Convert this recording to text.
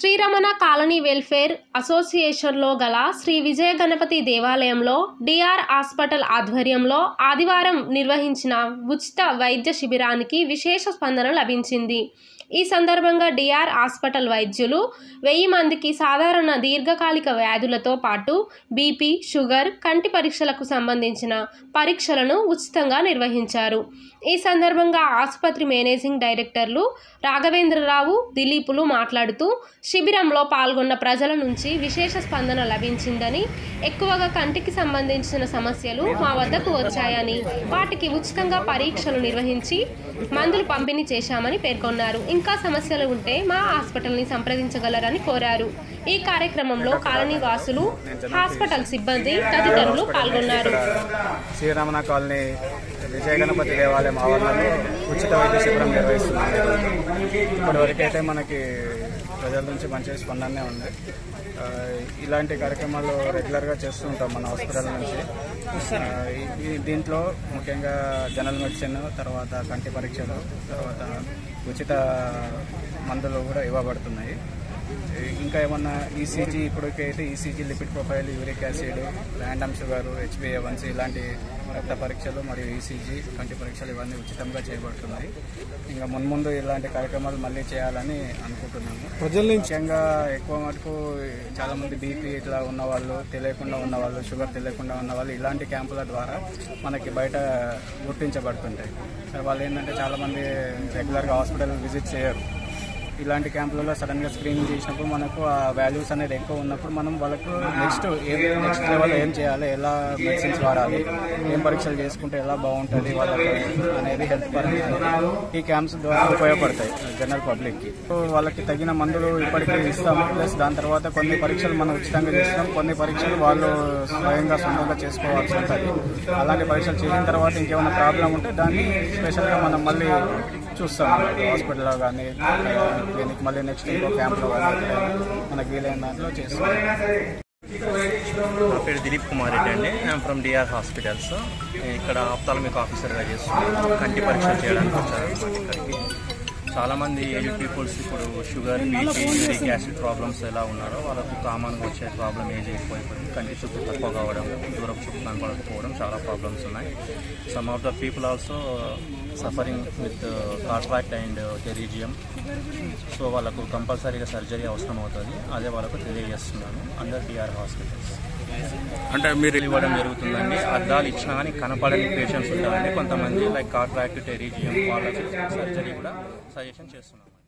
శ్రీరమణ colony welfare అసోసియేషన్లో గల శ్రీ విజయ గణపతి దేవాలయంలో డిఆర్ హాస్పిటల్ ఆధ్వర్యంలో ఆదివారం నిర్వహించిన ఉచిత వైద్య శిబిరానికి విశేష స్పందన లభించింది ఈ సందర్భంగా డిఆర్ హాస్పిటల్ వైద్యులు వెయ్యి మందికి సాధారణ దీర్ఘకాలిక వ్యాధులతో పాటు బీపీ షుగర్ కంటి పరీక్షలకు సంబంధించిన పరీక్షలను ఉచితంగా నిర్వహించారు ఈ సందర్భంగా ఆసుపత్రి మేనేజింగ్ డైరెక్టర్లు రాఘవేంద్రరావు దిలీపులు మాట్లాడుతూ శిబిరంలో పాల్గొన్న ప్రజల నుంచి విశేష స్పందన లభించిందని ఎక్కువగా కంటికి సంబంధించిన సమస్యలు మా వద్దకు వచ్చాయని వాటికి ఉచితంగా పరీక్షలు నిర్వహించి మందులు పంపిణీ చేశామని పేర్కొన్నారు ఇంకా సమస్యలు ఉంటే మా హాస్పిటల్ని సంప్రదించగలరని కోరారు ఈ కార్యక్రమంలో కాలనీ వాసులు హాస్పిటల్ సిబ్బంది తదితరులు పాల్గొన్నారు శ్రీరమణ కాలనీ విజయ గణపతి దేవాలయం ఆవరణలో ఉచిత వైద్య శిబిరం నిర్వహిస్తున్నాము ఇప్పటి వరకైతే మనకి ప్రజల నుంచి మంచి స్పందనే ఉంది ఆ, ఇలాంటి కార్యక్రమాలు రెగ్యులర్గా చేస్తూ ఉంటాం మన హాస్పిటల్ నుంచి ఆ, ఈ- ఈ దీంట్లో ముఖ్యంగా జనరల్ మెడిసిన్ తర్వాత కంటి పరీక్షలు తర్వాత ఉచిత మందులు కూడా ఇవ్వబడుతున్నాయి ఇంకా ఏమన్నా ఈసీజీ ఇప్పటికైతే ECG lipid profile uric acid random sugar హెచ్బిఏవన్సీ ఇలాంటి రక్త పరీక్షలు మరియు ఈసీజీ కంటి పరీక్షలు ఇవన్నీ ఉచితంగా చేయబడుతున్నాయి ఇంకా మున్ముందు ఇలాంటి కార్యక్రమాలు మళ్ళీ చేయాలని అనుకుంటున్నాము ప్రజల ముఖ్యంగా ఎక్కువ మటుకు చాలా మంది బీపీ ఇట్లా ఉన్న వాళ్ళు తెలియకుండా ఉన్న వాళ్ళు షుగర్ తెలియకుండా ఉన్న వాళ్ళు ఇలాంటి క్యాంపుల ద్వారా మనకి బయట గుర్తించబడుతుంటాయి సరే వాళ్ళు ఏంటంటే చాలా మంది రెగ్యులర్గా హాస్పిటల్ విజిట్ చేయరు ఇలాంటి క్యాంపులలో సడన్ గా స్క్రీనింగ్ చేసినప్పుడు మనకు ఆ వాల్యూస్ అనేది ఎక్కువ ఉన్నప్పుడు మనం వాళ్ళకు నెక్స్ట్ ఏం నెక్స్ట్ లెవెల్ ఏం చేయాలి ఎలా మెడిసిన్స్ వాడాలి ఏం పరీక్షలు చేసుకుంటే ఎలా బాగుంటుంది వాళ్ళకి అనేది హెల్త్ పరంగా అనేది ఈ క్యాంప్స్ ద్వారా ఉపయోగపడతాయి జనరల్ పబ్లిక్ కి సో వాళ్ళకి తగిన మందులు ఇప్పటికీ ఇస్తాం ప్లస్ దాని తర్వాత కొన్ని పరీక్షలు మనం ఉచితంగా చేస్తాం కొన్ని పరీక్షలు వాళ్ళు స్వయంగా సొంతంగా చేసుకోవాల్సి ఉంటుంది అలాంటి పరీక్షలు చేసిన తర్వాత ఇంకేమైనా ప్రాబ్లం ఉంటే దాన్ని స్పెషల్గా మనం మళ్ళీ చూస్తాం హాస్పిటల్లో కానీ క్లినిక్ మళ్ళీ నెక్స్ట్ ఇంకో క్యాంప్లో కానీ మనకి వీలైన దాంట్లో చేస్తాం నా పేరు దిలీప్ కుమార్ రెడ్డి అండి ఐఎమ్ ఫ్రమ్ డిఆర్ హాస్పిటల్స్ ఇక్కడ ఆప్తాలమిక్ ఆఫీసర్గా చేస్తున్నాను కంటి పరీక్షలు చేయడానికి వచ్చాను ఇక్కడికి చాలామంది ఏజ్ పీపుల్స్ ఇప్పుడు sugar BP uric acid problems ఎలా ఉన్నారో వాళ్ళకు కామన్గా వచ్చే ప్రాబ్లం ఏజ్ ఎక్కువైపోయింది కంటి చూపు తక్కువ కావడం దూరపు చూపు కనపడకపోవడం చాలా ప్రాబ్లమ్స్ ఉన్నాయి some of the people also suffering with cataract and pterygium so వాళ్ళకు కంపల్సరీగా సర్జరీ అవసరం అవుతుంది అదే వాళ్ళకు తెలియజేస్తున్నాను అండర్ డిఆర్ హాస్పిటల్స్ అంటే మీరు ఇవ్వడం జరుగుతుందండి అద్దాలు ఇచ్చినా కానీ కనపడని పేషెంట్స్ ఉంటారండి కొంతమంది లైక్ కాట్రాక్ట్ టెరీజియం వాళ్ళకి సర్జరీ కూడా సజెషన్ చేస్తున్నాం